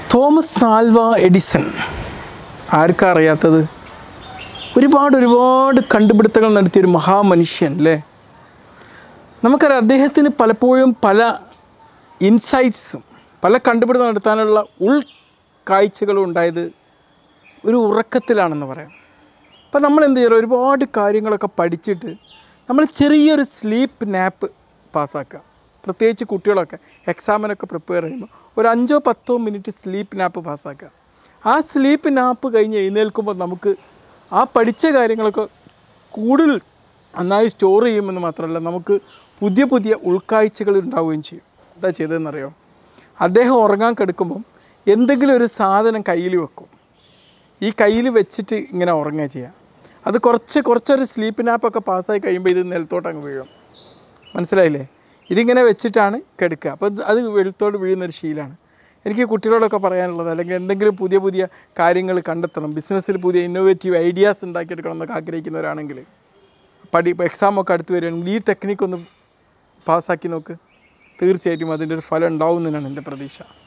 Thomas Alva Edison ആർക്കാ അറിയാത്തത് ഒരുപാട് ഒരുപാട് കണ്ടുപിടുത്തങ്ങൾ നടത്തിയൊരു മഹാമനുഷ്യൻ അല്ലേ നമുക്കറിയാം അദ്ദേഹത്തിന് പലപ്പോഴും പല ഇൻസൈറ്റ്സും പല കണ്ടുപിടുത്തം നടത്താനുള്ള ഉൾക്കാഴ്ചകളും ഉണ്ടായത് ഒരു ഉറക്കത്തിലാണെന്ന് പറയാം അപ്പം നമ്മൾ എന്ത് ചെയ്യണം ഒരുപാട് കാര്യങ്ങളൊക്കെ പഠിച്ചിട്ട് നമ്മൾ ചെറിയൊരു സ്ലീപ്പ് നാപ്പ് പാസ്സാക്കുക പ്രത്യേകിച്ച് കുട്ടികളൊക്കെ എക്സാമിനൊക്കെ പ്രിപ്പയർ ചെയ്യുമ്പോൾ ഒരു അഞ്ചോ പത്തോ മിനിറ്റ് സ്ലീപ്പ് നാപ്പ് പാസ്സാക്കുക ആ സ്ലീപ്പ് നാപ്പ് കഴിഞ്ഞ് എഴുന്നേൽക്കുമ്പോൾ നമുക്ക് ആ പഠിച്ച കാര്യങ്ങളൊക്കെ കൂടുതൽ നന്നായി സ്റ്റോർ ചെയ്യുമെന്ന് മാത്രമല്ല നമുക്ക് പുതിയ പുതിയ ഉൾക്കാഴ്ചകൾ ഉണ്ടാവുകയും ചെയ്യും എന്താ ചെയ്തതെന്നറിയോ അദ്ദേഹം ഉറങ്ങാൻ കിടക്കുമ്പം എന്തെങ്കിലും ഒരു സാധനം കയ്യിൽ വെക്കും ഈ കയ്യിൽ വെച്ചിട്ട് ഇങ്ങനെ ഉറങ്ങുക ചെയ്യുക അത് കുറച്ച് കുറച്ചൊരു സ്ലീപ്പ് നാപ്പൊക്കെ പാസ്സായി കഴിയുമ്പോൾ ഇത് നിലത്തോട്ട് അങ്ങ് വീഴും മനസ്സിലായില്ലേ ഇതിങ്ങനെ വെച്ചിട്ടാണ് കിടക്കുക അപ്പോൾ ഇത് അത് വെളുത്തോട് വീഴുന്നൊരു ശീലമാണ് എനിക്ക് കുട്ടികളോടൊക്കെ പറയാനുള്ളത് അല്ലെങ്കിൽ എന്തെങ്കിലും പുതിയ പുതിയ കാര്യങ്ങൾ കണ്ടെത്തണം ബിസിനസ്സിൽ പുതിയ ഇന്നോവേറ്റീവ് ഐഡിയാസ് ഉണ്ടാക്കിയെടുക്കണം എന്നൊക്കെ ആഗ്രഹിക്കുന്നവരാണെങ്കിൽ പഠി എക്സാമൊക്കെ അടുത്ത് വരികയാണെങ്കിൽ ഈ ടെക്നിക്ക് ഒന്ന് പാസ്സാക്കി നോക്ക് തീർച്ചയായിട്ടും അതിൻ്റെ ഒരു ഫലം ഉണ്ടാവും എന്നാണ് എൻ്റെ പ്രതീക്ഷ